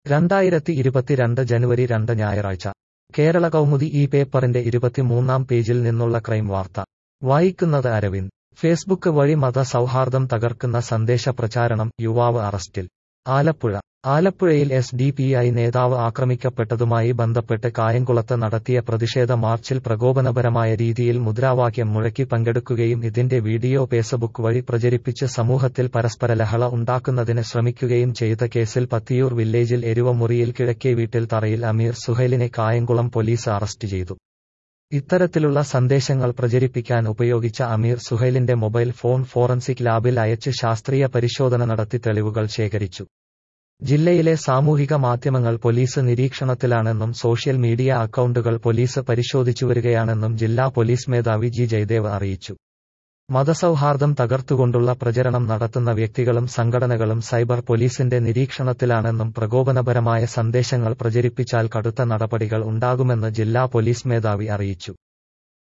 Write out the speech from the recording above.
രണ്ടായിരത്തി ഇരുപത്തിരണ്ട് ജനുവരി രണ്ട് ഞായറാഴ്ച കേരള കൗമുദി ഈ പേപ്പറിന്റെ ഇരുപത്തിമൂന്നാം പേജിൽ നിന്നുള്ള ക്രൈം വാർത്ത വായിക്കുന്നത് അരവിന്ദ് ഫേസ്ബുക്ക് വഴി മത സൗഹാർദ്ദം തകർക്കുന്ന സന്ദേശ പ്രചാരണം യുവാവ് അറസ്റ്റിൽ ആലപ്പുഴ ആലപ്പുഴയിൽ എസ് ഡി പി ഐ നേതാവ് ആക്രമിക്കപ്പെട്ടതുമായി ബന്ധപ്പെട്ട് കായംകുളത്ത് നടത്തിയ പ്രതിഷേധ മാർച്ചിൽ പ്രകോപനപരമായ രീതിയിൽ മുദ്രാവാക്യം മുഴക്കി പങ്കെടുക്കുകയും ഇതിന്റെ വീഡിയോ ഫേസ്ബുക്ക് വഴി പ്രചരിപ്പിച്ച് സമൂഹത്തിൽ പരസ്പര ലഹള ഉണ്ടാക്കുന്നതിന് ശ്രമിക്കുകയും ചെയ്ത കേസിൽ പത്തിയൂർ വില്ലേജിൽ എരുവമുറിയിൽ കിഴക്കേ വീട്ടിൽ തറയിൽ അമീർ സുഹൈലിനെ കായംകുളം പോലീസ് അറസ്റ്റ് ചെയ്തു ഇത്തരത്തിലുള്ള സന്ദേശങ്ങൾ പ്രചരിപ്പിക്കാൻ ഉപയോഗിച്ച അമീർ സുഹൈലിന്റെ മൊബൈൽ ഫോൺ ഫോറൻസിക് ലാബിൽ അയച്ച് ശാസ്ത്രീയ പരിശോധന നടത്തി തെളിവുകൾ ശേഖരിച്ചു ജില്ലയിലെ സാമൂഹിക മാധ്യമങ്ങൾ പോലീസ് നിരീക്ഷണത്തിലാണെന്നും സോഷ്യൽ മീഡിയ അക്കൗണ്ടുകൾ പോലീസ് പരിശോധിച്ചുവരികയാണെന്നും ജില്ലാ പോലീസ് മേധാവി ജി ജയദേവ് അറിയിച്ചു മതസൗഹാർദ്ദം തകർത്തുകൊണ്ടുള്ള പ്രചരണം നടത്തുന്ന വ്യക്തികളും സംഘടനകളും സൈബർ പോലീസിന്റെ നിരീക്ഷണത്തിലാണെന്നും പ്രകോപനപരമായ സന്ദേശങ്ങൾ പ്രചരിപ്പിച്ചാൽ കടുത്ത നടപടികൾ ഉണ്ടാകുമെന്ന് ജില്ലാ പോലീസ് മേധാവി അറിയിച്ചു